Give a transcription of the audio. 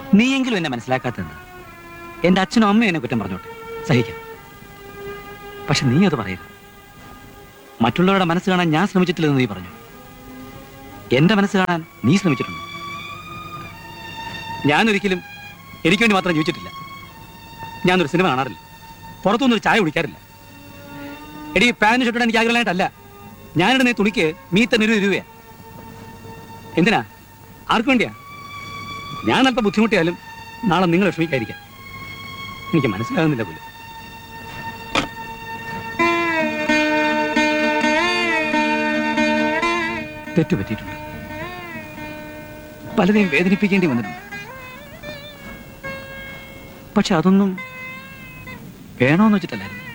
നീയെങ്കിലും എന്നെ മനസ്സിലാക്കാത്തത് എന്റെ അച്ഛനും അമ്മയും എന്നെ കുറ്റം പറഞ്ഞോട്ടെ സഹിക്കാം പക്ഷെ നീ അത് പറയരുത് മറ്റുള്ളവരുടെ മനസ്സ് കാണാൻ ഞാൻ ശ്രമിച്ചിട്ടില്ലെന്ന് നീ പറഞ്ഞു എന്റെ മനസ്സ് കാണാൻ നീ ശ്രമിച്ചിട്ടുണ്ട് ഞാനൊരിക്കലും എനിക്ക് വേണ്ടി മാത്രം ജീവിച്ചിട്ടില്ല ഞാനൊരു സിനിമ കാണാറില്ല പുറത്തുനിന്ന് ഒരു ചായ കുടിക്കാറില്ല എടി പാന്റ് ഷർട്ടിടാൻ എനിക്ക് ആഗ്രഹമായിട്ടല്ല ഞാനിടുന്ന ഈ തുണിക്ക് മീത്ത ഇരുപത് രൂപയാ എന്തിനാ ആർക്കു വേണ്ടിയാ ഞാൻ അല്പം ബുദ്ധിമുട്ടിയാലും നാളെ നിങ്ങൾ വിഷമിക്കാതിരിക്കാം എനിക്ക് മനസ്സിലാകുന്നില്ല പോലും തെറ്റു പറ്റിയിട്ടുണ്ട് പലരെയും വേദനിപ്പിക്കേണ്ടി വന്നിട്ടുണ്ട് പക്ഷെ അതൊന്നും വേണോന്ന് വെച്ചിട്ടല്ലായിരുന്നു